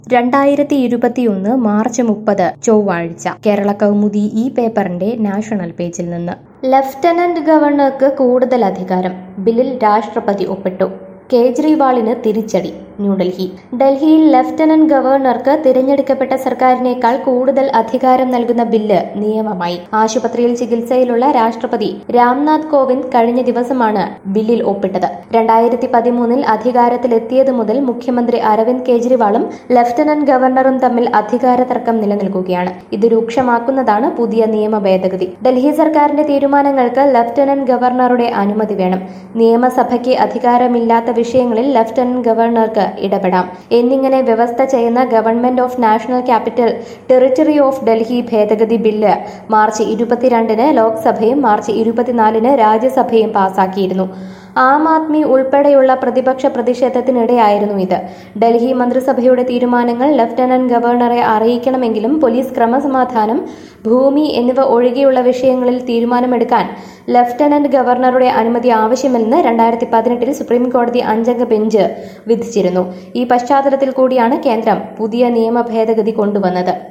രണ്ടായിരത്തി ഇരുപത്തിയൊന്ന് മാർച്ച് മുപ്പത് ചൊവ്വാഴ്ച കേരള കൗമുദി ഈ പേപ്പറിന്റെ നാഷണൽ പേജിൽ നിന്ന് ലഫ്റ്റനന്റ് ഗവർണർക്ക് കൂടുതൽ അധികാരം ബില്ലിൽ രാഷ്ട്രപതി ഒപ്പിട്ടു കേജ്രിവാളിന് തിരിച്ചടി ന്യൂഡൽഹി ഡൽഹിയിൽ ലഫ്റ്റനന്റ് ഗവർണർക്ക് തിരഞ്ഞെടുക്കപ്പെട്ട സർക്കാരിനേക്കാൾ കൂടുതൽ അധികാരം നൽകുന്ന ബില്ല് നിയമമായി ആശുപത്രിയിൽ ചികിത്സയിലുള്ള രാഷ്ട്രപതി രാംനാഥ് കോവിന്ദ് കഴിഞ്ഞ ദിവസമാണ് ബില്ലിൽ ഒപ്പിട്ടത് രണ്ടായിരത്തി പതിമൂന്നിൽ അധികാരത്തിലെത്തിയത് മുതൽ മുഖ്യമന്ത്രി അരവിന്ദ് കെജ്രിവാളും ലഫ്റ്റനന്റ് ഗവർണറും തമ്മിൽ അധികാര തർക്കം നിലനിൽക്കുകയാണ് ഇത് രൂക്ഷമാക്കുന്നതാണ് പുതിയ നിയമ ഭേദഗതി ഡൽഹി സർക്കാരിന്റെ തീരുമാനങ്ങൾക്ക് ലഫ്റ്റനന്റ് ഗവർണറുടെ അനുമതി വേണം നിയമസഭയ്ക്ക് അധികാരമില്ലാത്ത വിഷയങ്ങളിൽ ലഫ്റ്റനന്റ് ഗവർണർക്ക് ഇടപെടാം എന്നിങ്ങനെ വ്യവസ്ഥ ചെയ്യുന്ന government of national capital territory of Delhi ഭേദഗതി ബില്ല് മാർച്ച് ഇരുപത്തിരണ്ടിന് ലോക്സഭയും മാർച്ച് ഇരുപത്തിനാലിന് രാജ്യസഭയും പാസാക്കിയിരുന്നു ആം ആദ്മി ഉൾപ്പെടെയുള്ള പ്രതിപക്ഷ പ്രതിഷേധത്തിനിടെയായിരുന്നു ഇത് ഡൽഹി മന്ത്രിസഭയുടെ തീരുമാനങ്ങൾ ലഫ്റ്റനന്റ് ഗവർണറെ അറിയിക്കണമെങ്കിലും പോലീസ് ക്രമസമാധാനം ഭൂമി എന്നിവ ഒഴികെയുള്ള വിഷയങ്ങളിൽ തീരുമാനമെടുക്കാൻ ലഫ്റ്റനന്റ് ഗവർണറുടെ അനുമതി ആവശ്യമില്ലെന്ന് രണ്ടായിരത്തി പതിനെട്ടിൽ സുപ്രീം കോടതി അഞ്ചംഗ ബെഞ്ച് വിധിച്ചിരുന്നു ഈ പശ്ചാത്തലത്തിൽ കൂടിയാണ് കേന്ദ്രം പുതിയ നിയമ ഭേദഗതി കൊണ്ടുവന്നത്